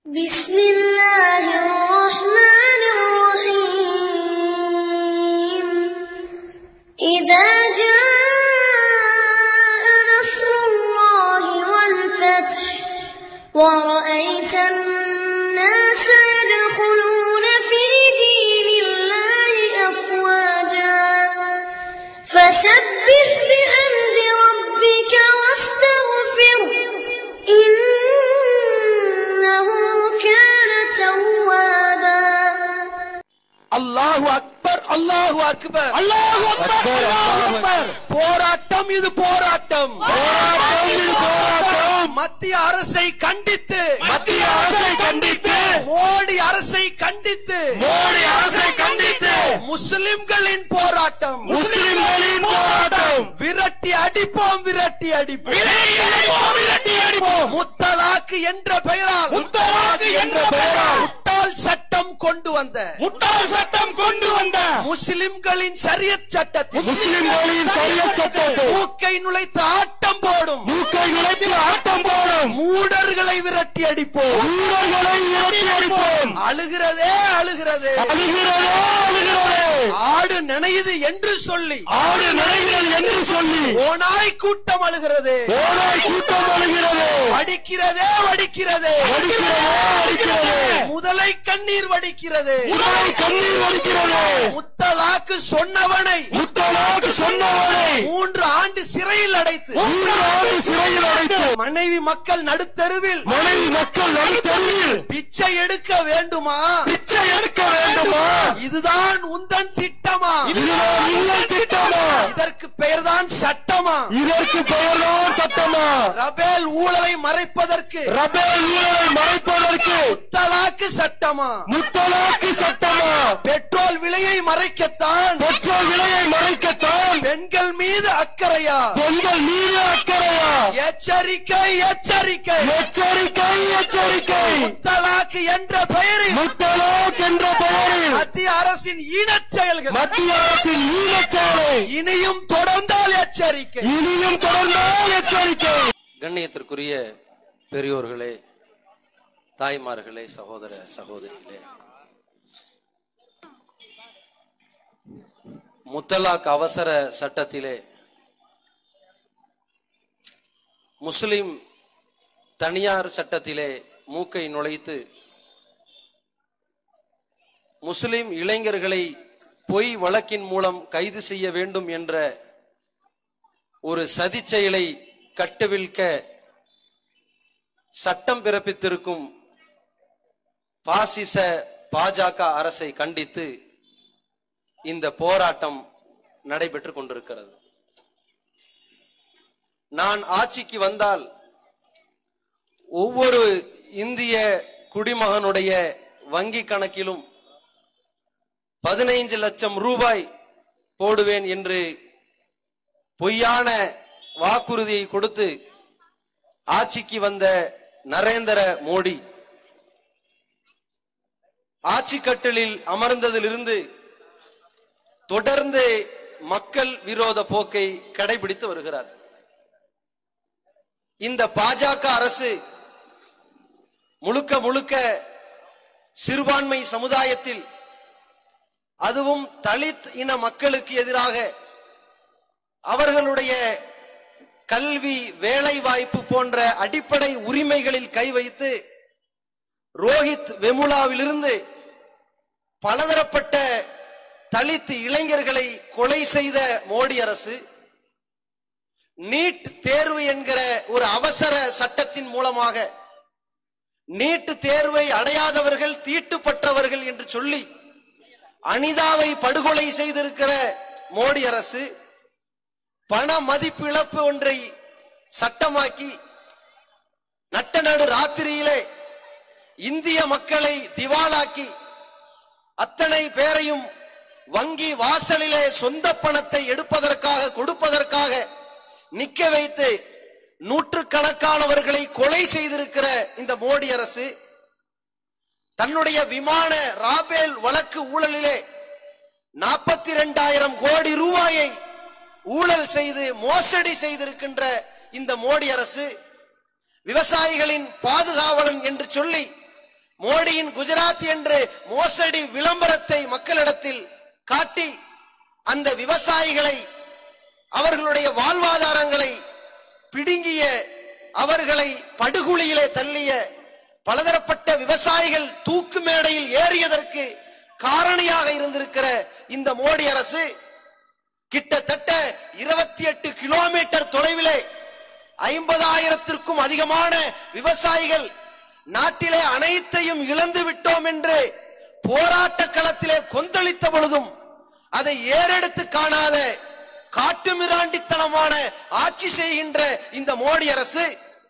بسم الله الرحمن الرحيم إذا جاء نصر الله والفتح ورأيت الناس يدخلون في دين الله أفواجا فسبح بحمد ربك واستغفره إنه كان توابا அல்லாஹு அக்பர் அல்லாஹு அக்பர் அல்லாஹ் அக்பர் அல்லாஹ் அக்பர் போராட்டம் இது போராட்டம் போராட்டம் இது போராட்டம் மத்திய அரசை கண்டித்து மத்திய அரசை கண்டித்து மோடி அரசை கண்டித்து மோடி அரசை கண்டித்து முஸ்லிம்களின் போராட்டம் முஸ்லிம்களின் போராட்டம் விரட்டி அடிப்போம் விரட்டி அடிப்போம் விரட்டி அடிப்போம் விரட்டி அடிப்போம் முத்தலாக்கு என்ற பெயரால் முத்தலாக்கு என்ற பெயரால் முட்டாள் சட்டம் கொண்டு வந்த முட்டாள் சட்டம் கொண்டு வந்த முஸ்லிம்களின் சரியத் சட்டத்தில் முஸ்லிம்களின் சரியத் சட்டத்தை மூக்கை நுழைத்து ஆட்டம் போடும் மூக்கை நுழைத்து ஆட்டம் போடும் மூடர்களை விரட்டி அடிப்போம் ஊழல்களை விரட்டி அடிப்போம் அழுகிறதே அழுகிறதே அழுகிறதே அழுகிறதே ஆடு நினையுது என்று சொல்லி ஆடு நிலைகள் என்று சொல்லி ஓனாய் கூட்டம் அழுகிறது ஓனாய் கூட்டம் அழுகிறது வடிக்கிறதே வடிக்கிறதே வடிக்கிறதே வடிக்கிறதே முதலை கண்ணீர் வடிக்கிறது உடலை கண்ணீர் வடிக்கிறது முத்தலாக்கு சொன்னவனை முத்தலாக்கு சொன்னவனை மூன்று ஆண்டு சிறையில் அடைத்து மூன்றாவது சிறையில் அடைத்து மனைவி மக்கள் நடுத்தெருவில் மனைவி மக்கள் நடுத்தருவில் பிச்சை எடுக்க வேண்டுமா பிச்சை எடுக்க வேண்டுமா இதுதான் உந்தன் திட்டமா இதுதான் உங்கள் திட்டமா இதற்கு பெயர்தான் சட்டமா இதற்கு பெயர்தான் சட்டமா ரபேல் ஊழலை மறைப்பதற்கு ரபேல் ஊழலை மறைப்பதற்கு முத்தலாக்கு சட்டமா முத்தலாக்கு சட்டமா பெட்ரோல் விலையை மறைக்கத்தான் பெட்ரோல் விலையை மறைக்கத்தான் பெண்கள் மீது அக்கறையா பெண்கள் மீது அக்கறையா எச்சரிக்கை எச்சரிக்கை எச்சரிக்கை எச்சரிக்கை முத்தலாக்கு என்ற பெயரில் முத்தலாக் என்ற பெயரில் மத்திய அரசின் ஈனச் செயல்கள் மத்திய அரசின் ஈழச்சாலை இனியும் தொடர்ந்தால் எச்சரிக்கை இனியும் தொடர்ந்தால் எச்சரிக்கை கண்ணியத்திற்குரிய பெரியோர்களே தாய்மார்களே சகோதர சகோதரிகளே முத்தலாக் அவசர சட்டத்திலே முஸ்லிம் தனியார் சட்டத்திலே மூக்கை நுழைத்து முஸ்லிம் இளைஞர்களை பொய் வழக்கின் மூலம் கைது செய்ய வேண்டும் என்ற ஒரு சதிச் செயலை கட்டுவிழ்க்க சட்டம் பிறப்பித்திருக்கும் பாசிச பாஜக அரசை கண்டித்து இந்த போராட்டம் நடைபெற்றுக் கொண்டிருக்கிறது நான் ஆட்சிக்கு வந்தால் ஒவ்வொரு இந்திய குடிமகனுடைய வங்கி கணக்கிலும் பதினைந்து லட்சம் ரூபாய் போடுவேன் என்று பொய்யான வாக்குறுதியை கொடுத்து ஆட்சிக்கு வந்த நரேந்திர மோடி ஆட்சி கட்டிலில் அமர்ந்ததிலிருந்து தொடர்ந்து மக்கள் விரோத போக்கை கடைபிடித்து வருகிறார் இந்த பாஜக அரசு முழுக்க முழுக்க சிறுபான்மை சமுதாயத்தில் அதுவும் தலித் இன மக்களுக்கு எதிராக அவர்களுடைய கல்வி வேலை வாய்ப்பு போன்ற அடிப்படை உரிமைகளில் கை வைத்து ரோஹித் வெமுலாவிலிருந்து பலதரப்பட்ட தலித் இளைஞர்களை கொலை செய்த மோடி அரசு நீட் தேர்வு என்கிற ஒரு அவசர சட்டத்தின் மூலமாக நீட் தேர்வை அடையாதவர்கள் தீட்டுப்பட்டவர்கள் என்று சொல்லி அனிதாவை படுகொலை செய்திருக்கிற மோடி அரசு பண மதிப்பு இழப்பு ஒன்றை சட்டமாக்கி நட்ட நடு ராத்திரியிலே இந்திய மக்களை திவாலாக்கி அத்தனை பேரையும் வங்கி வாசலிலே சொந்த பணத்தை எடுப்பதற்காக கொடுப்பதற்காக நிக்க வைத்து நூற்றுக்கணக்கானவர்களை கொலை செய்திருக்கிற இந்த மோடி அரசு தன்னுடைய விமான ராபேல் வழக்கு ஊழலிலே நாற்பத்தி இரண்டாயிரம் கோடி ரூபாயை ஊழல் செய்து மோசடி செய்திருக்கின்ற இந்த மோடி அரசு விவசாயிகளின் பாதுகாவலன் என்று சொல்லி மோடியின் குஜராத் என்று மோசடி விளம்பரத்தை மக்களிடத்தில் காட்டி அந்த விவசாயிகளை அவர்களுடைய வாழ்வாதாரங்களை பிடுங்கிய அவர்களை படுகுழியிலே தள்ளிய பலதரப்பட்ட விவசாயிகள் தூக்கு மேடையில் ஏறியதற்கு காரணியாக இருந்திருக்கிற இந்த மோடி அரசு கிட்டத்தட்ட இருபத்தி எட்டு கிலோமீட்டர் தொலைவிலே ஐம்பதாயிரத்திற்கும் அதிகமான விவசாயிகள் நாட்டிலே அனைத்தையும் இழந்து விட்டோம் என்று போராட்ட களத்திலே கொந்தளித்த பொழுதும் அதை ஏறெடுத்து காணாத காட்டுமிராண்டித்தனமான ஆட்சி செய்கின்ற இந்த மோடி அரசு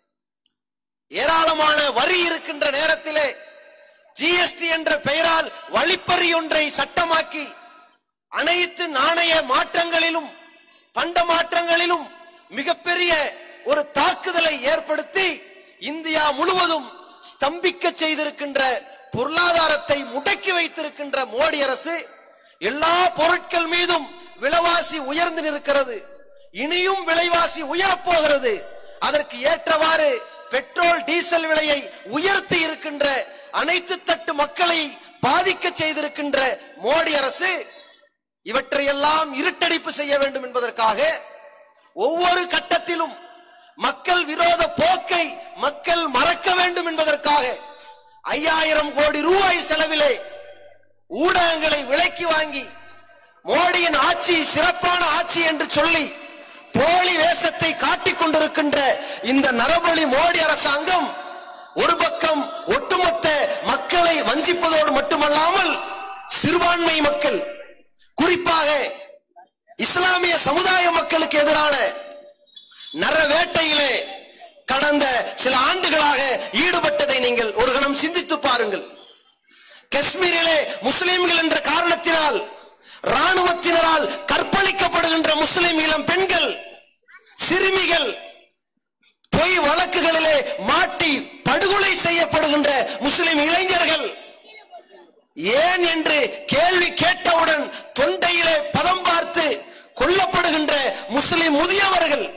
ஏராளமான வரி இருக்கின்ற நேரத்திலே ஜிஎஸ்டி என்ற பெயரால் வழிப்பறி ஒன்றை சட்டமாக்கி அனைத்து நாணய மாற்றங்களிலும் பண்ட மாற்றங்களிலும் மிகப்பெரிய ஒரு தாக்குதலை ஏற்படுத்தி இந்தியா முழுவதும் ஸ்தம்பிக்க செய்திருக்கின்ற பொருளாதாரத்தை முடக்கி வைத்திருக்கின்ற மோடி அரசு எல்லா பொருட்கள் மீதும் விலைவாசி உயர்ந்து நிற்கிறது இனியும் விலைவாசி உயரப் போகிறது அதற்கு ஏற்றவாறு பெட்ரோல் டீசல் விலையை உயர்த்தி இருக்கின்ற அனைத்து தட்டு மக்களை பாதிக்க செய்திருக்கின்ற மோடி அரசு இவற்றையெல்லாம் இருட்டடிப்பு செய்ய வேண்டும் என்பதற்காக ஒவ்வொரு கட்டத்திலும் மக்கள் விரோத போக்கை மக்கள் மறக்க வேண்டும் என்பதற்காக ஐயாயிரம் கோடி ரூபாய் செலவிலே ஊடகங்களை விலைக்கு வாங்கி மோடியின் ஆட்சி சிறப்பான ஆட்சி என்று சொல்லி போலி வேஷத்தை காட்டிக் கொண்டிருக்கின்ற இந்த நரபலி மோடி அரசாங்கம் ஒரு பக்கம் ஒட்டுமொத்த மக்களை வஞ்சிப்பதோடு மட்டுமல்லாமல் சிறுபான்மை மக்கள் குறிப்பாக இஸ்லாமிய சமுதாய மக்களுக்கு எதிரான நரவேட்டையிலே கடந்த சில ஆண்டுகளாக ஈடுபட்டதை நீங்கள் ஒரு கணம் சிந்தித்து பாருங்கள் காஷ்மீரிலே முஸ்லிம்கள் என்ற காரணத்தினால் ராணுவத்தினரால் கற்பழிக்கப்படுகின்ற முஸ்லிம் இளம் பெண்கள் சிறுமிகள் பொய் வழக்குகளிலே மாட்டி படுகொலை செய்யப்படுகின்ற முஸ்லிம் இளைஞர்கள் ஏன் என்று கேள்வி கேட்டவுடன் தொண்டையிலே பதம் பார்த்து கொல்லப்படுகின்ற முஸ்லிம் முதியவர்கள்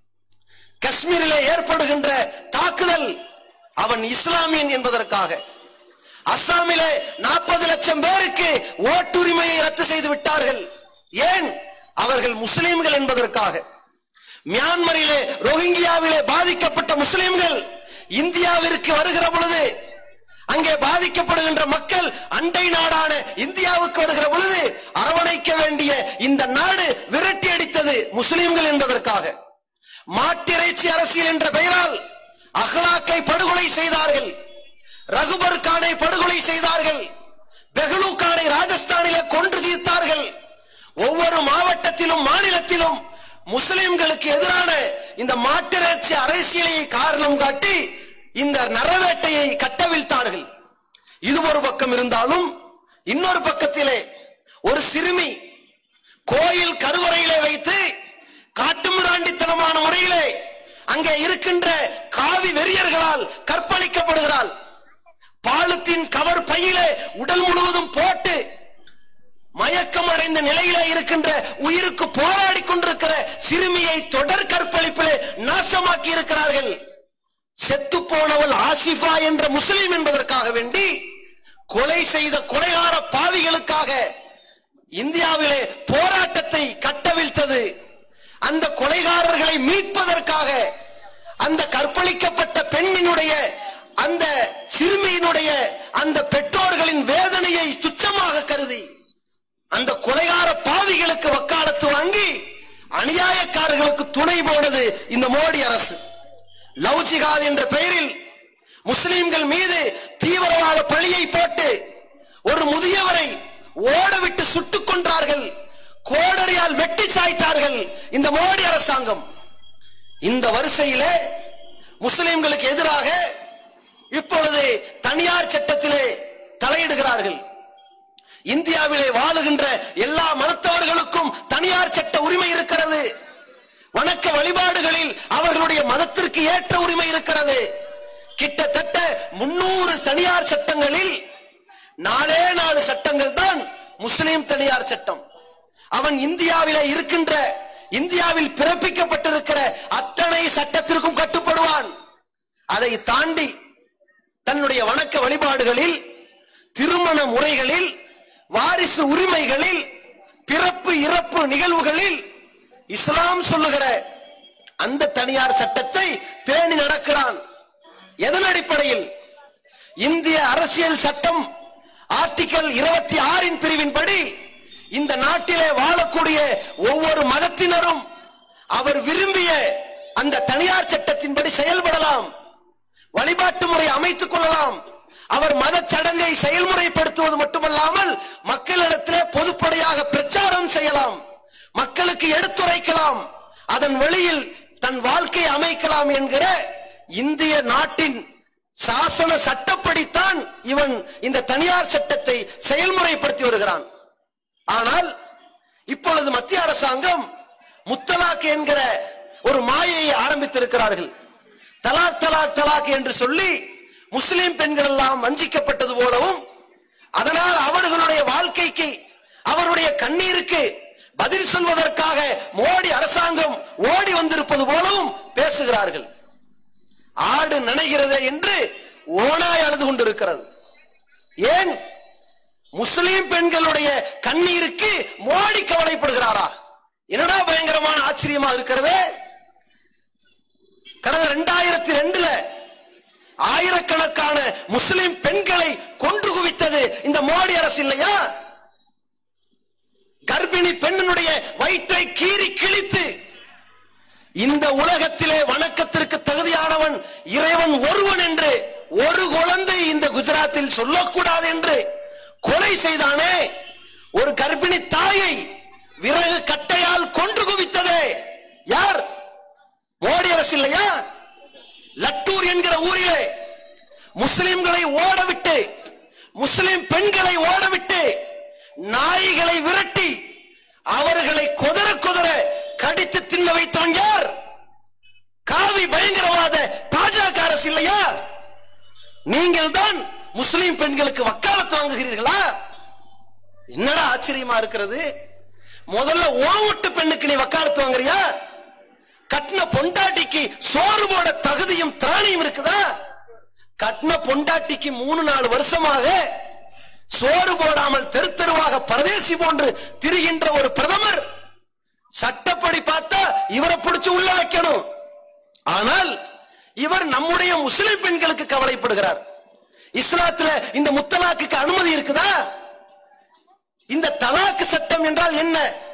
காஷ்மீரிலே ஏற்படுகின்ற தாக்குதல் அவன் இஸ்லாமியன் என்பதற்காக அஸ்ஸாமிலே நாற்பது லட்சம் பேருக்கு ஓட்டுரிமையை ரத்து செய்து விட்டார்கள் ஏன் அவர்கள் முஸ்லிம்கள் என்பதற்காக மியான்மரிலே ரோஹிங்கியாவிலே பாதிக்கப்பட்ட முஸ்லிம்கள் இந்தியாவிற்கு வருகிற பொழுது அங்கே பாதிக்கப்படுகின்ற மக்கள் அண்டை நாடான இந்தியாவுக்கு வருகிற பொழுது அரவணைக்க வேண்டிய இந்த நாடு விரட்டி அடித்தது முஸ்லிம்கள் என்பதற்காக மாட்டிறைச்சி அரசியல் என்ற பெயரால் அஹ்லாக்கை படுகொலை செய்தார்கள் ரகுபர் கானை படுகொலை செய்தார்கள் பெஹ்லு கானை ராஜஸ்தானிலே கொன்று தீர்த்தார்கள் ஒவ்வொரு மாவட்டத்திலும் மாநிலத்திலும் முஸ்லிம்களுக்கு எதிரான இந்த மாட்டிறைச்சி அரசியலை காரணம் காட்டி இந்த நரவேட்டையை கட்டவிழ்த்தார்கள் இது ஒரு பக்கம் இருந்தாலும் இன்னொரு பக்கத்திலே ஒரு சிறுமி கோயில் கருவறையிலே வைத்து காட்டுமிராண்டித்தனமான முறையிலே அங்கே இருக்கின்ற காவி வெறியர்களால் கற்பழிக்கப்படுகிறாள் பாலுத்தின் கவர் பையிலே உடல் முழுவதும் போட்டு மயக்கம் அடைந்த நிலையிலே இருக்கின்ற உயிருக்கு போராடி கொண்டிருக்கிற சிறுமியை தொடர் கற்பழிப்பிலே நாசமாக்கி இருக்கிறார்கள் செத்து போனவள் ஆசிஃபா என்ற முஸ்லிம் என்பதற்காக வேண்டி கொலை செய்த கொலைகார பாவிகளுக்காக இந்தியாவிலே போராட்டத்தை கட்டவிழ்த்தது அந்த கொலைகாரர்களை மீட்பதற்காக அந்த கற்பழிக்கப்பட்ட பெண்ணினுடைய அந்த சிறுமியினுடைய அந்த பெற்றோர்களின் வேதனையை துச்சமாக கருதி அந்த கொலைகார பாவிகளுக்கு வக்காலத்து வாங்கி அநியாயக்காரர்களுக்கு துணை போனது இந்த மோடி அரசு லவ் ஜிகாத் என்ற பெயரில் முஸ்லிம்கள் மீது தீவிரவாத பழியை போட்டு ஒரு முதியவரை ஓடவிட்டு சுட்டுக் கொன்றார்கள் கோடரியால் வெட்டி சாய்த்தார்கள் இந்த மோடி அரசாங்கம் இந்த வரிசையிலே முஸ்லிம்களுக்கு எதிராக இப்பொழுது தனியார் சட்டத்திலே தலையிடுகிறார்கள் இந்தியாவிலே வாழுகின்ற எல்லா மதத்தவர்களுக்கும் தனியார் சட்ட உரிமை இருக்கிறது வணக்க வழிபாடுகளில் அவர்களுடைய மதத்திற்கு ஏற்ற உரிமை இருக்கிறது கிட்டத்தட்ட முன்னூறு தனியார் சட்டங்களில் நாலே நாலு சட்டங்கள் தான் முஸ்லிம் தனியார் சட்டம் அவன் இந்தியாவிலே இருக்கின்ற இந்தியாவில் பிறப்பிக்கப்பட்டிருக்கிற அத்தனை சட்டத்திற்கும் கட்டுப்படுவான் அதை தாண்டி தன்னுடைய வணக்க வழிபாடுகளில் திருமண முறைகளில் வாரிசு உரிமைகளில் பிறப்பு இறப்பு நிகழ்வுகளில் இஸ்லாம் சொல்லுகிற அந்த தனியார் சட்டத்தை பேணி நடக்கிறான் எதன் அடிப்படையில் இந்திய அரசியல் சட்டம் ஆர்டிகல் இருபத்தி ஆறின் பிரிவின்படி இந்த நாட்டிலே வாழக்கூடிய ஒவ்வொரு மதத்தினரும் அவர் விரும்பிய அந்த தனியார் சட்டத்தின்படி செயல்படலாம் வழிபாட்டு முறை அமைத்துக் கொள்ளலாம் அவர் மத சடங்கை செயல்முறைப்படுத்துவது மட்டுமல்லாமல் மக்களிடத்திலே பொதுப்படையாக பிரச்சாரம் செய்யலாம் மக்களுக்கு எடுத்துரைக்கலாம் அதன் வெளியில் தன் வாழ்க்கையை அமைக்கலாம் என்கிற இந்திய நாட்டின் சாசன சட்டப்படித்தான் இவன் இந்த தனியார் சட்டத்தை செயல்முறைப்படுத்தி வருகிறான் ஆனால் இப்பொழுது மத்திய அரசாங்கம் முத்தலாக் என்கிற ஒரு மாயையை ஆரம்பித்திருக்கிறார்கள் தலாக் தலாக் தலாக் என்று சொல்லி முஸ்லிம் பெண்கள் எல்லாம் வஞ்சிக்கப்பட்டது போலவும் அதனால் அவர்களுடைய வாழ்க்கைக்கு அவருடைய கண்ணீருக்கு பதில் சொல்வதற்காக மோடி அரசாங்கம் ஓடி வந்திருப்பது போலவும் பேசுகிறார்கள் ஆடு நனைகிறதே என்று ஓனாய் அழுது கொண்டிருக்கிறது ஏன் முஸ்லிம் பெண்களுடைய கண்ணீருக்கு மோடி கவலைப்படுகிறாரா என்னடா பயங்கரமான ஆச்சரியமா இருக்கிறது கடந்த ரெண்டாயிரத்தி ரெண்டுல ஆயிரக்கணக்கான முஸ்லிம் பெண்களை கொன்று குவித்தது இந்த மோடி அரசு இல்லையா கர்ப்பிணி பெண்ணினுடைய வயிற்றை கீறி கிழித்து இந்த உலகத்திலே வணக்கத்திற்கு தகுதியானவன் இறைவன் ஒருவன் என்று ஒரு குழந்தை இந்த குஜராத்தில் சொல்லக்கூடாது என்று கொலை செய்தானே ஒரு கர்ப்பிணி தாயை விறகு கட்டையால் கொன்று குவித்ததே யார் மோடி அரசு இல்லையா லட்டூர் என்கிற ஊரிலே முஸ்லிம்களை ஓடவிட்டு முஸ்லிம் பெண்களை ஓடவிட்டு நாய்களை விரட்டி அவர்களை கொதற கொதற கடித்து தின்ன வைத்தவன் யார் காவி பயங்கரவாத பாஜக அரசு இல்லையா நீங்கள் தான் முஸ்லிம் பெண்களுக்கு வக்காலத்து வாங்குகிறீர்களா என்னடா ஆச்சரியமா இருக்கிறது முதல்ல ஓ வீட்டு பெண்ணுக்கு நீ வக்காலத்து வாங்குறியா கட்டின பொண்டாட்டிக்கு சோறு போட தகுதியும் திராணியும் இருக்குதா கட்டின பொண்டாட்டிக்கு மூணு நாலு வருஷமாக சோறு போடாமல் தெரு தெருவாக பரதேசி போன்று திரிகின்ற ஒரு பிரதமர் சட்டப்படி பார்த்தா இவரை பிடிச்சு உள்ள வைக்கணும் ஆனால் இவர் நம்முடைய முஸ்லிம் பெண்களுக்கு கவலைப்படுகிறார் இஸ்லாத்துல இந்த முத்தலாக்குக்கு அனுமதி இருக்குதா இந்த தலாக்கு சட்டம் என்றால் என்ன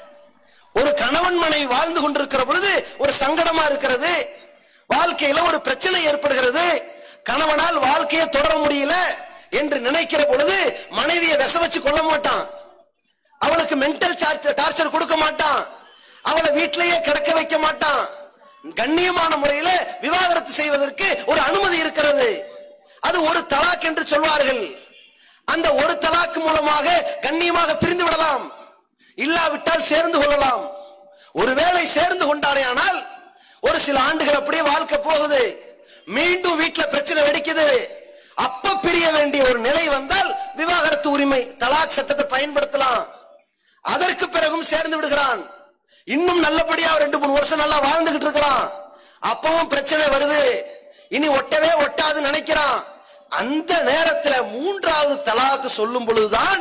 ஒரு கணவன் மனைவி வாழ்ந்து கொண்டிருக்கிற பொழுது ஒரு சங்கடமா இருக்கிறது வாழ்க்கையில ஒரு பிரச்சனை ஏற்படுகிறது கணவனால் வாழ்க்கையை தொடர முடியல என்று நினைக்கிற பொழுது மனைவியை விச வச்சு கொள்ள மாட்டான் அவளுக்கு மென்டல் டார்ச்சர் கொடுக்க மாட்டான் அவளை வீட்டிலேயே கிடக்க வைக்க மாட்டான் கண்ணியமான முறையில விவாகரத்து செய்வதற்கு ஒரு அனுமதி இருக்கிறது அது ஒரு தலாக் என்று சொல்வார்கள் அந்த ஒரு தலாக்கு மூலமாக கண்ணியமாக பிரிந்து விடலாம் இல்லாவிட்டால் சேர்ந்து கொள்ளலாம் ஒருவேளை சேர்ந்து கொண்டாரேயானால் ஒரு சில ஆண்டுகள் அப்படியே வாழ்க்கை போகுது மீண்டும் வீட்டுல பிரச்சனை வெடிக்குது அப்ப பிரிய வேண்டிய ஒரு நிலை வந்தால் விவாகரத்து உரிமை தலாக் சட்டத்தை பயன்படுத்தலாம் அதற்கு பிறகும் சேர்ந்து விடுகிறான் இன்னும் நல்லபடியா ரெண்டு மூணு வருஷம் நல்லா வாழ்ந்துகிட்டு இருக்கிறான் அப்பவும் பிரச்சனை வருது இனி ஒட்டவே ஒட்டாது நினைக்கிறான் அந்த நேரத்துல மூன்றாவது தலாக்கு சொல்லும் பொழுதுதான்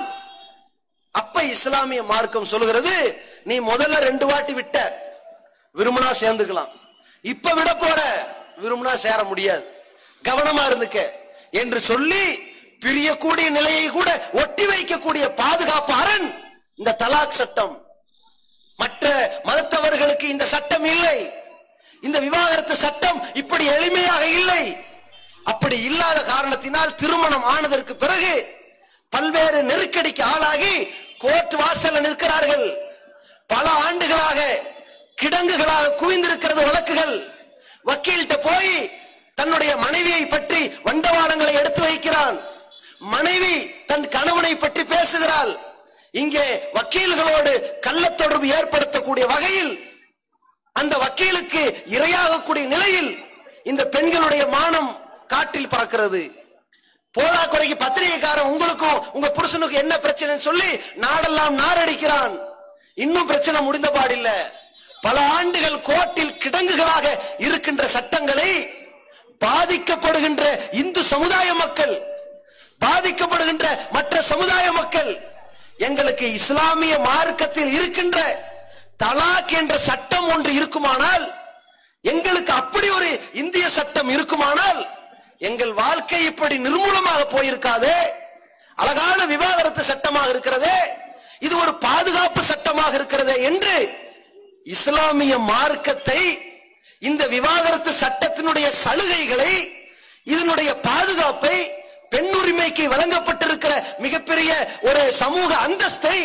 அப்ப இஸ்லாமிய மார்க்கம் சொல்லுகிறது நீ முதல்ல ரெண்டு வாட்டி விட்ட விரும்பினா சேர்ந்துக்கலாம் இப்ப விட போற விரும்பினா சேர முடியாது கவனமா இருந்துக்க என்று சொல்லி பிரியக்கூடிய நிலையை கூட ஒட்டி வைக்கக்கூடிய பாதுகாப்பு அரண் இந்த தலாக் சட்டம் மற்ற மதத்தவர்களுக்கு இந்த சட்டம் இல்லை இந்த விவாகரத்து சட்டம் இப்படி எளிமையாக இல்லை அப்படி இல்லாத காரணத்தினால் திருமணம் ஆனதற்கு பிறகு பல்வேறு நெருக்கடிக்கு ஆளாகி கோர்ட் வாசல்ல நிற்கிறார்கள் பல ஆண்டுகளாக கிடங்குகளாக குவிந்திருக்கிறது வழக்குகள் வக்கீல்கிட்ட போய் தன்னுடைய மனைவியை பற்றி வண்டவாளங்களை எடுத்து வைக்கிறான் மனைவி தன் கணவனை பற்றி பேசுகிறாள் இங்கே வக்கீல்களோடு கள்ள தொடர்பு ஏற்படுத்தக்கூடிய வகையில் அந்த வக்கீலுக்கு இரையாகக்கூடிய நிலையில் இந்த பெண்களுடைய மானம் காற்றில் பறக்கிறது போதா குறைக்கு பத்திரிகைக்காரன் உங்களுக்கும் உங்க புருஷனுக்கு என்ன பிரச்சனைன்னு சொல்லி நாடெல்லாம் நாரடிக்கிறான் இன்னும் பிரச்சனை முடிந்த பாடில்ல பல ஆண்டுகள் கோர்ட்டில் கிடங்குகளாக இருக்கின்ற சட்டங்களை பாதிக்கப்படுகின்ற இந்து சமுதாய மக்கள் பாதிக்கப்படுகின்ற மற்ற சமுதாய மக்கள் எங்களுக்கு இஸ்லாமிய மார்க்கத்தில் இருக்கின்ற தலாக் என்ற சட்டம் ஒன்று இருக்குமானால் எங்களுக்கு அப்படி ஒரு இந்திய சட்டம் இருக்குமானால் எங்கள் வாழ்க்கை இப்படி நிர்மூலமாக போயிருக்காதே அழகான விவாகரத்து சட்டமாக இருக்கிறதே இது ஒரு பாதுகாப்பு சட்டமாக இருக்கிறதே என்று இஸ்லாமிய மார்க்கத்தை இந்த விவாகரத்து சட்டத்தினுடைய சலுகைகளை இதனுடைய பாதுகாப்பை பெண் உரிமைக்கு வழங்கப்பட்டிருக்கிற மிகப்பெரிய ஒரு சமூக அந்தஸ்தை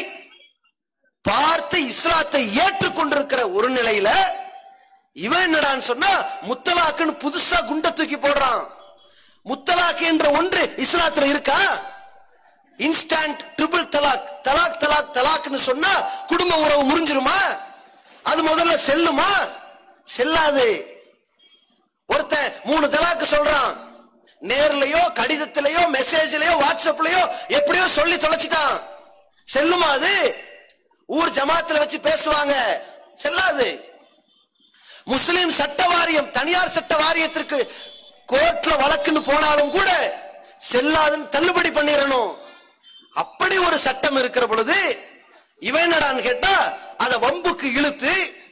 பார்த்து இஸ்லாத்தை ஏற்றுக்கொண்டிருக்கிற ஒரு நிலையில இவன் என்னடான்னு சொன்னா முத்தலாக்குன்னு புதுசா குண்ட தூக்கி போடுறான் முத்தலாக் என்ற ஒன்று இஸ்லாத்துல இருக்கா இன்ஸ்டன்ட் ட்ரிபிள் தலாக் தலாக் தலாக் தலாக்னு சொன்னா குடும்ப உறவு முறிஞ்சிருமா அது முதல்ல செல்லுமா செல்லாது ஒருத்தன் மூணு தலாக்கு சொல்றான் நேர்லயோ கடிதத்திலேயோ மெசேஜ்லயோ வாட்ஸ்அப்லயோ எப்படியோ சொல்லி தொலைச்சிட்டான் செல்லுமா அது ஊர் ஜமாத்துல வச்சு பேசுவாங்க செல்லாது முஸ்லிம் சட்ட வாரியம் தனியார் சட்ட வாரியத்திற்கு கோர்ட்ல வழக்குன்னு போனாலும் கூட செல்லாதுன்னு தள்ளுபடி பண்ணிடணும் அப்படி ஒரு சட்டம் இருக்கிற பொழுது இவன் என்னடான்னு கேட்டா அத வம்புக்கு இழுத்து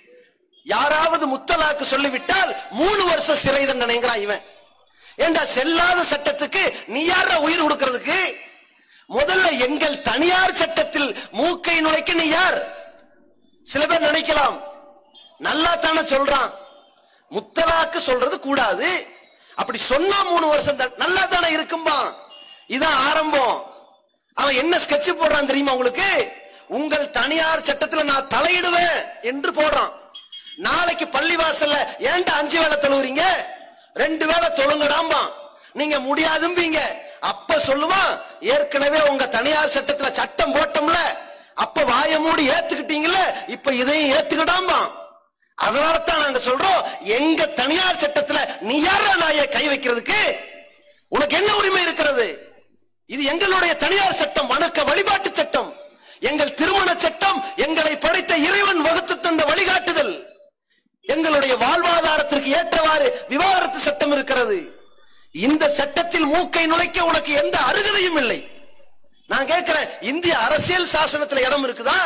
யாராவது முத்தலாக்கு சொல்லிவிட்டால் மூணு வருஷம் சிறை தண்டனைங்கிறான் இவன் ஏண்டா செல்லாத சட்டத்துக்கு நீ யார உயிர் கொடுக்கிறதுக்கு முதல்ல எங்கள் தனியார் சட்டத்தில் மூக்கை நுழைக்க நீ யார் சில பேர் நினைக்கலாம் நல்லா தானே சொல்றான் முத்தலாக்கு சொல்றது கூடாது அப்படி சொன்னா மூணு வருஷம் தான் நல்லா தானே இருக்கும்பா இதான் ஆரம்பம் அவன் என்ன ஸ்கெட்ச் போடுறான் தெரியுமா உங்களுக்கு உங்கள் தனியார் சட்டத்துல நான் தலையிடுவேன் என்று போடுறான் நாளைக்கு பள்ளிவாசல்ல ஏன்டா அஞ்சு வேளை தொழுவுறீங்க ரெண்டு வேளை தொழுங்கடாம்பா நீங்க முடியாதும்பீங்க அப்ப சொல்லுவான் ஏற்கனவே உங்க தனியார் சட்டத்துல சட்டம் போட்டோம்ல அப்ப வாய மூடி ஏத்துக்கிட்டீங்கல்ல இப்ப இதையும் ஏத்துக்கிடாம்பா அதனால தான் நாங்க சொல்றோம் எங்க தனியார் சட்டத்துல நீ யாரா நாய கை வைக்கிறதுக்கு உனக்கு என்ன உரிமை இருக்கிறது இது எங்களுடைய தனியார் சட்டம் வணக்க வழிபாட்டு சட்டம் எங்கள் திருமண சட்டம் எங்களை படைத்த இறைவன் வகுத்து தந்த வழிகாட்டுதல் எங்களுடைய வாழ்வாதாரத்திற்கு ஏற்றவாறு விவாகரத்து சட்டம் இருக்கிறது இந்த சட்டத்தில் மூக்கை நுழைக்க உனக்கு எந்த அருகதையும் இல்லை நான் கேட்கிறேன் இந்திய அரசியல் சாசனத்துல இடம் இருக்குதா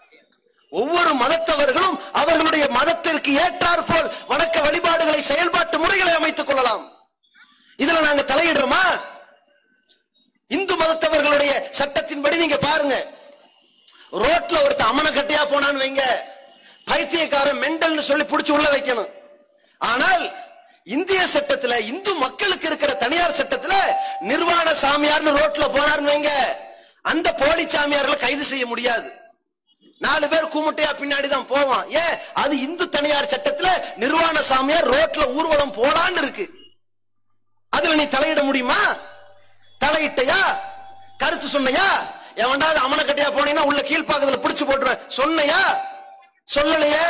ஒவ்வொரு மதத்தவர்களும் அவர்களுடைய மதத்திற்கு ஏற்றாற் போல் வணக்க வழிபாடுகளை செயல்பாட்டு முறைகளை அமைத்துக் கொள்ளலாம் இதுல நாங்க தலையிடுறோமா இந்து மதத்தவர்களுடைய சட்டத்தின்படி நீங்க பாருங்க ரோட்ல ஒருத்த அமன கட்டையா போனான்னு வைங்க பைத்தியக்காரன் மெண்டல்னு சொல்லி புடிச்சு உள்ள வைக்கணும் ஆனால் இந்திய சட்டத்துல இந்து மக்களுக்கு இருக்கிற தனியார் சட்டத்துல நிர்வாண சாமியார்னு ரோட்ல போனார்னு வைங்க அந்த போலி சாமியார்களை கைது செய்ய முடியாது நாலு பேர் கூமுட்டையா பின்னாடி தான் போவான் ஏன் அது இந்து தனியார் சட்டத்துல நிர்வாண சாமியார் ரோட்ல ஊர்வலம் போலான்னு இருக்கு அதுல நீ தலையிட முடியுமா தலையிட்டையா கருத்து சொன்னையா எவன்டாவது அமனக்கட்டையா போனீங்கன்னா உள்ள கீழ்ப்பாக்கத்துல பிடிச்சு போட்டுருவேன் சொன்னையா சொல்லலையே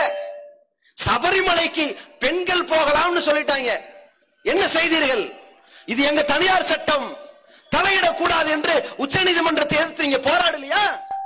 சபரிமலைக்கு பெண்கள் போகலாம்னு சொல்லிட்டாங்க என்ன செய்தீர்கள் இது எங்க தனியார் சட்டம் தலையிடக்கூடாது என்று உச்சநீதிமன்றத்தை எதிர்த்து நீங்க போராடலையா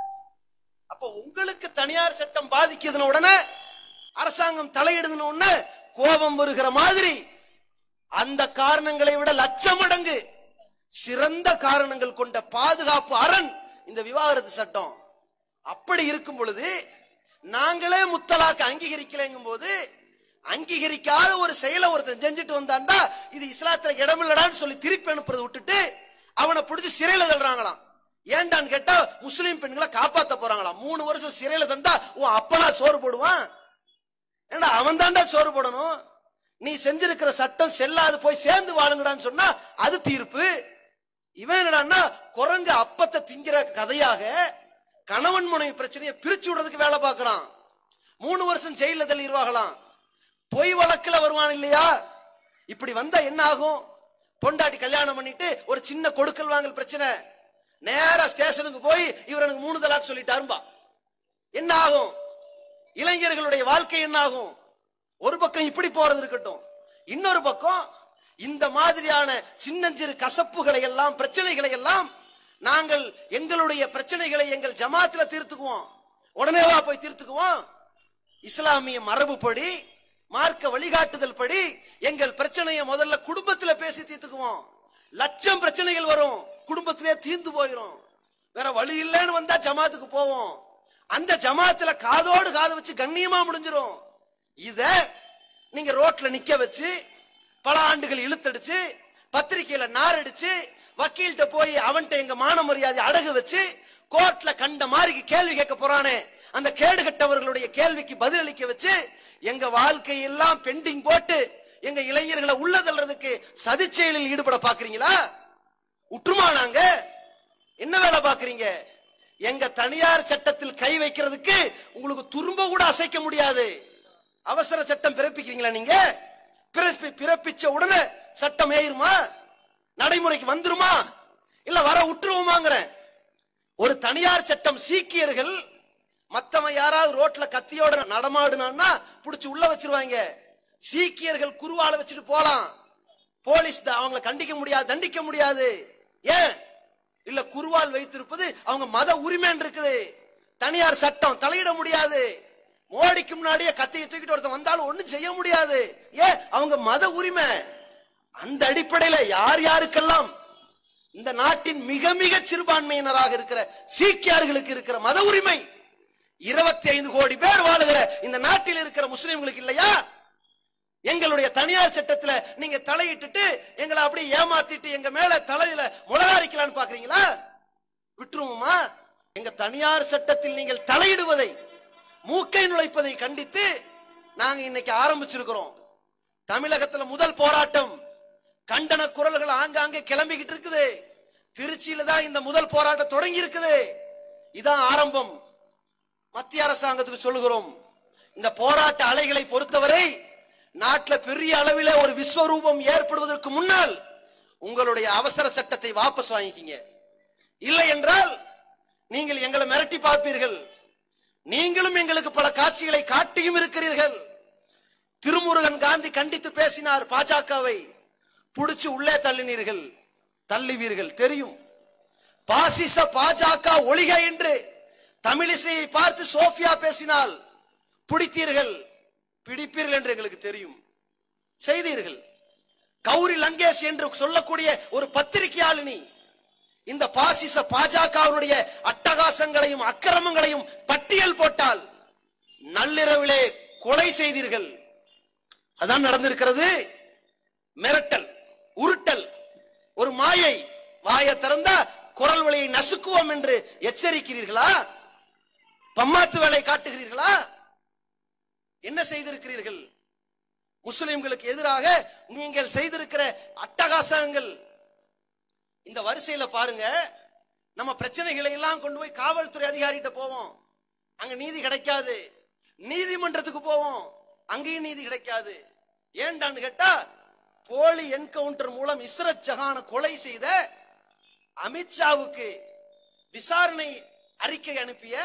அப்ப உங்களுக்கு தனியார் சட்டம் பாதிக்குதுன்னு உடனே அரசாங்கம் தலையிடுதுன்னு உடனே கோபம் வருகிற மாதிரி அந்த காரணங்களை விட லட்சம் மடங்கு சிறந்த காரணங்கள் கொண்ட பாதுகாப்பு அரண் இந்த விவாகரத்து சட்டம் அப்படி இருக்கும் பொழுது நாங்களே முத்தலாக்கு அங்கீகரிக்கலைங்கும் போது அங்கீகரிக்காத ஒரு செயலை ஒருத்தன் செஞ்சுட்டு வந்தாண்டா இது இஸ்லாத்துல இடமில்லடான்னு சொல்லி திருப்பி அனுப்புறதை விட்டுட்டு அவனை பிடிச்சி சிறையில தள்ளுறாங்களாம் ஏன்டான்னு கேட்டா முஸ்லீம் பெண்களை காப்பாத்த போறாங்களாம் மூணு வருஷம் சிறையில தந்தா உன் அப்பனா சோறு போடுவான் ஏண்டா அவன் தாண்டா சோறு போடணும் நீ செஞ்சிருக்கிற சட்டம் செல்லாது போய் சேர்ந்து வாழுங்கடான்னு சொன்னா அது தீர்ப்பு இவன் என்னடான்னா குரங்கு அப்பத்தை திங்கிற கதையாக கணவன் மனைவி பிரச்சனையை பிரிச்சு விடுறதுக்கு வேலை பார்க்கறான் மூணு வருஷம் ஜெயில தள்ளிடுவாங்களாம் பொய் வழக்குல வருவான் இல்லையா இப்படி வந்தா என்ன ஆகும் பொண்டாட்டி கல்யாணம் பண்ணிட்டு ஒரு சின்ன கொடுக்கல் வாங்கல் பிரச்சனை நேரா ஸ்டேஷனுக்கு போய் இவர் எனக்கு மூணு தலாக் சொல்லிட்டாரும்பா என்ன ஆகும் இளைஞர்களுடைய வாழ்க்கை என்ன ஆகும் ஒரு பக்கம் இப்படி போறது இருக்கட்டும் இன்னொரு பக்கம் இந்த மாதிரியான சின்னஞ்சிறு கசப்புகளை எல்லாம் பிரச்சனைகளை எல்லாம் நாங்கள் எங்களுடைய பிரச்சனைகளை எங்கள் ஜமாத்துல தீர்த்துக்குவோம் உடனேவா போய் தீர்த்துக்குவோம் இஸ்லாமிய மரபுப்படி மார்க்க வழிகாட்டுதல் படி எங்கள் பிரச்சனையை முதல்ல குடும்பத்துல பேசி தீர்த்துக்குவோம் லட்சம் பிரச்சனைகள் வரும் குடும்பத்திலே தீர்ந்து போயிரும் வேற வழி இல்லைன்னு வந்தா ஜமாத்துக்கு போவோம் அந்த ஜமாத்துல காதோடு காது வச்சு கண்ணியமா முடிஞ்சிரும் இத நீங்க ரோட்ல நிக்க வச்சு பல ஆண்டுகள் இழுத்தடிச்சு பத்திரிக்கையில நார் அடிச்சு வக்கீல்கிட்ட போய் அவன்கிட்ட எங்க மான மரியாதை அடகு வச்சு கோர்ட்ல கண்ட மாதிரி கேள்வி கேட்க போறானே அந்த கேடு கட்டவர்களுடைய கேள்விக்கு பதிலளிக்க வச்சு எங்க வாழ்க்கை எல்லாம் பெண்டிங் போட்டு எங்க இளைஞர்களை உள்ள தள்ளுறதுக்கு சதிச்செயலில் ஈடுபட பாக்குறீங்களா உற்றுமா நாங்க என்ன வேலை பாக்குறீங்க எங்க தனியார் சட்டத்தில் கை வைக்கிறதுக்கு உங்களுக்கு துரும்ப கூட அசைக்க முடியாது அவசர சட்டம் பிறப்பிக்கிறீங்களா நீங்க பிறப்பி- பிறப்பிச்ச உடனே சட்டம் ஏறுமா நடைமுறைக்கு வந்துருமா இல்ல வர உற்றுவோமாங்கிறேன் ஒரு தனியார் சட்டம் சீக்கியர்கள் மத்தவன் யாராவது ரோட்ல கத்தியோட நடமாடுனான்னா புடிச்சு உள்ள வச்சிருவாங்க சீக்கியர்கள் குருவால வச்சுட்டு போலாம் போலீஸ் த- அவங்கள கண்டிக்க முடியாது தண்டிக்க முடியாது ஏன் இல்ல குருவால் வைத்திருப்பது அவங்க மத உரிமைன்னு இருக்குது தனியார் சட்டம் தலையிட முடியாது மோடிக்கு முன்னாடியே கத்தியை தூக்கிட்டு ஒருத்தன் வந்தாலும் ஒண்ணும் செய்ய முடியாது ஏன் அவங்க மத உரிமை அந்த அடிப்படையில யார் யாருக்கெல்லாம் இந்த நாட்டின் மிக மிக சிறுபான்மையினராக இருக்கிற சீக்கியார்களுக்கு இருக்கிற மத உரிமை இருபத்தி ஐந்து கோடி பேர் வாழுகிற இந்த நாட்டில் இருக்கிற முஸ்லிம்களுக்கு இல்லையா எங்களுடைய தனியார் சட்டத்துல நீங்க தலையிட்டுட்டு எங்களை அப்படியே ஏமாத்திட்டு எங்க மேல தலையில முளகாரிக்கலான்னு பாக்குறீங்களா விட்டுருவோமா எங்க தனியார் சட்டத்தில் நீங்கள் தலையிடுவதை மூக்கை நுழைப்பதை கண்டித்து நாங்க இன்னைக்கு ஆரம்பிச்சிருக்கிறோம் தமிழகத்துல முதல் போராட்டம் கண்டன குரல்கள் ஆங்காங்கே கிளம்பிக்கிட்டு இருக்குது திருச்சியில தான் இந்த முதல் போராட்டம் தொடங்கி இருக்குது இதான் ஆரம்பம் மத்திய அரசாங்கத்துக்கு சொல்லுகிறோம் இந்த போராட்ட அலைகளை பொறுத்தவரை நாட்டுல பெரிய அளவில ஒரு விஸ்வரூபம் ஏற்படுவதற்கு முன்னால் உங்களுடைய அவசர சட்டத்தை வாபஸ் வாங்கிக்கிங்க இல்லை என்றால் நீங்கள் எங்களை மிரட்டி பார்ப்பீர்கள் நீங்களும் எங்களுக்கு பல காட்சிகளை காட்டியும் இருக்கிறீர்கள் திருமுருகன் காந்தி கண்டித்து பேசினார் பாஜகவை புடிச்சு உள்ளே தள்ளினீர்கள் தள்ளுவீர்கள் தெரியும் பாசிச பாஜக ஒளிக என்று தமிழிசையை பார்த்து சோஃபியா பேசினால் பிடித்தீர்கள் பிடிப்பீர்கள் என்று எங்களுக்கு தெரியும் செய்தீர்கள் கௌரி லங்கேஷ் என்று சொல்லக்கூடிய ஒரு பத்திரிகையாளினி இந்த பாசிச பாஜகவினுடைய அட்டகாசங்களையும் அக்கிரமங்களையும் பட்டியல் போட்டால் நள்ளிரவிலே கொலை செய்தீர்கள் அதான் நடந்திருக்கிறது மிரட்டல் உருட்டல் ஒரு மாயை வாயை திறந்தா குரல் வழியை நசுக்குவோம் என்று எச்சரிக்கிறீர்களா பம்மாத்து வேலை காட்டுகிறீர்களா என்ன செய்திருக்கிறீர்கள் முஸ்லிம்களுக்கு எதிராக நீங்கள் செய்திருக்கிற அட்டகாசங்கள் இந்த வரிசையில பாருங்க நம்ம பிரச்சனைகளை எல்லாம் கொண்டு போய் காவல்துறை அதிகாரிகிட்ட போவோம் அங்க நீதி கிடைக்காது நீதிமன்றத்துக்கு போவோம் அங்கேயும் நீதி கிடைக்காது ஏன்டான்னு கேட்டா போலி என்கவுண்டர் மூலம் இஸ்ரத் ஜஹான கொலை செய்த அமித்ஷாவுக்கு விசாரணை அறிக்கை அனுப்பிய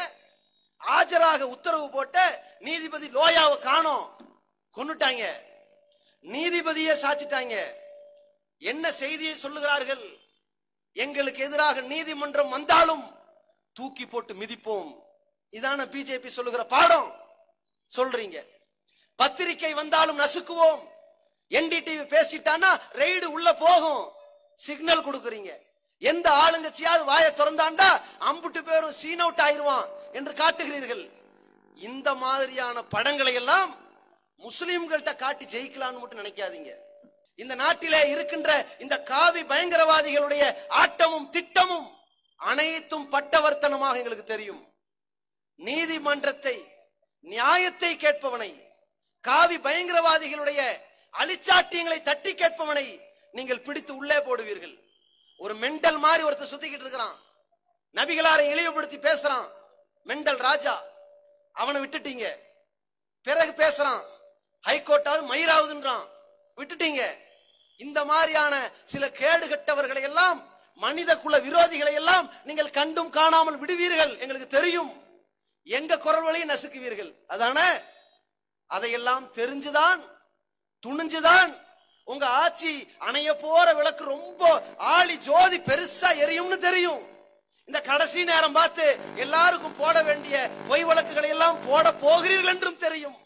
ஆஜராக உத்தரவு போட்ட நீதிபதி லோயாவை காணோம் கொன்னுட்டாங்க நீதிபதியே சாச்சிட்டாங்க என்ன செய்தியை சொல்லுகிறார்கள் எங்களுக்கு எதிராக நீதிமன்றம் வந்தாலும் தூக்கி போட்டு மிதிப்போம் இதான பிஜேபி சொல்லுகிற பாடம் சொல்றீங்க பத்திரிகை வந்தாலும் நசுக்குவோம் என்டிடிவி பேசிட்டானா ரெய்டு உள்ள போகும் சிக்னல் கொடுக்குறீங்க எந்த ஆளுங்கச்சியாவது வாயை திறந்தாண்டா அம்புட்டு பேரும் சீன் அவுட் ஆயிருவான் என்று காட்டுகிறீர்கள் இந்த மாதிரியான படங்களை எல்லாம் முஸ்லிம்கள்ட்ட காட்டி ஜெயிக்கலாம்னு மட்டும் நினைக்காதீங்க இந்த நாட்டிலே இருக்கின்ற இந்த காவி பயங்கரவாதிகளுடைய ஆட்டமும் திட்டமும் அனைத்தும் பட்டவர்த்தனமாக எங்களுக்கு தெரியும் நீதிமன்றத்தை நியாயத்தை கேட்பவனை காவி பயங்கரவாதிகளுடைய அழிச்சாட்டியங்களை தட்டி கேட்பவனை நீங்கள் பிடித்து உள்ளே போடுவீர்கள் ஒரு மெண்டல் மாதிரி ஒருத்தர் சுத்திக்கிட்டு இருக்கிறான் நபிகளாரை இழிவுபடுத்தி பேசுறான் மெண்டல் ராஜா அவனை விட்டுட்டீங்க பிறகு பேசுறான் ஹைகோர்ட்டாவது மயிராவதுன்றான் விட்டுட்டீங்க இந்த மாதிரியான சில கேடு கெட்டவர்களை எல்லாம் மனித குல விரோதிகளை எல்லாம் நீங்கள் கண்டும் காணாமல் விடுவீர்கள் எங்களுக்கு தெரியும் எங்க குரல் வழியை நசுக்குவீர்கள் அதான அதையெல்லாம் தெரிஞ்சுதான் துணிஞ்சுதான் உங்க ஆட்சி அணைய போற விளக்கு ரொம்ப ஆளி ஜோதி பெருசா எரியும்னு தெரியும் இந்த கடைசி நேரம் பார்த்து எல்லாருக்கும் போட வேண்டிய பொய் வழக்குகளை எல்லாம் போட போகிறீர்கள் என்றும் தெரியும்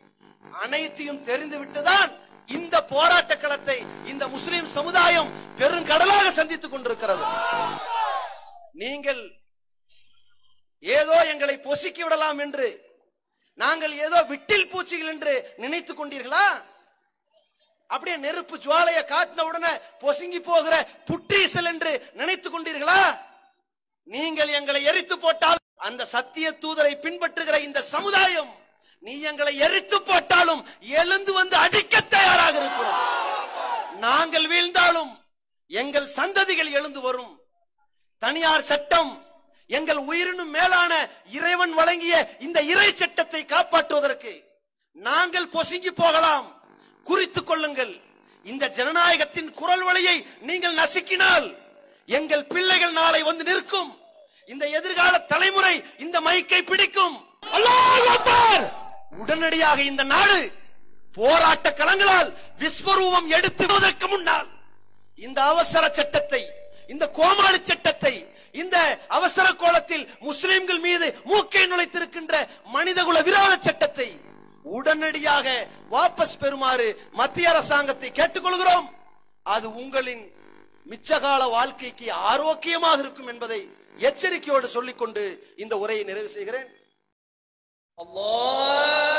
அனைத்தையும் தெரிந்து விட்டுதான் இந்த போராட்ட களத்தை இந்த முஸ்லிம் சமுதாயம் பெருங்கடலாக சந்தித்துக் கொண்டிருக்கிறது நீங்கள் ஏதோ எங்களை பொசுக்கி விடலாம் என்று நாங்கள் ஏதோ விட்டில் பூச்சிகள் என்று நினைத்துக் கொண்டீர்களா அப்படியே நெருப்பு ஜுவாலைய காட்டின உடனே பொசுங்கி போகிற புற்றீசல் என்று நினைத்துக் கொண்டீர்களா நீங்கள் எங்களை எரித்து போட்டால் அந்த சத்திய தூதரை பின்பற்றுகிற இந்த சமுதாயம் நீ எங்களை எரித்து போட்டாலும் எழுந்து வந்து அடிக்க தயாராக இருக்கிறோம் நாங்கள் வீழ்ந்தாலும் எங்கள் சந்ததிகள் எழுந்து வரும் தனியார் சட்டம் எங்கள் உயிரினும் மேலான இறைவன் வழங்கிய இந்த இறை சட்டத்தை காப்பாற்றுவதற்கு நாங்கள் பொசுங்கி போகலாம் குறித்துக் கொள்ளுங்கள் இந்த ஜனநாயகத்தின் குரல் வழியை நீங்கள் நசுக்கினால் எங்கள் பிள்ளைகள் நாளை வந்து நிற்கும் இந்த எதிர்கால தலைமுறை இந்த மைக்கை பிடிக்கும் அல்லாஹ் அக்பர் உடனடியாக இந்த நாடு போராட்ட களங்களால் விஸ்வரூபம் எடுத்துவதற்கு முன்னால் இந்த அவசர சட்டத்தை இந்த கோமாளி சட்டத்தை இந்த அவசர கோலத்தில் முஸ்லிம்கள் மீது மூக்கை நுழைத்திருக்கின்ற மனிதகுல விரோத சட்டத்தை உடனடியாக வாபஸ் பெறுமாறு மத்திய அரசாங்கத்தை கேட்டுக்கொள்கிறோம் அது உங்களின் மிச்சகால வாழ்க்கைக்கு ஆரோக்கியமாக இருக்கும் என்பதை எச்சரிக்கையோடு சொல்லிக்கொண்டு இந்த உரையை நிறைவு செய்கிறேன் الله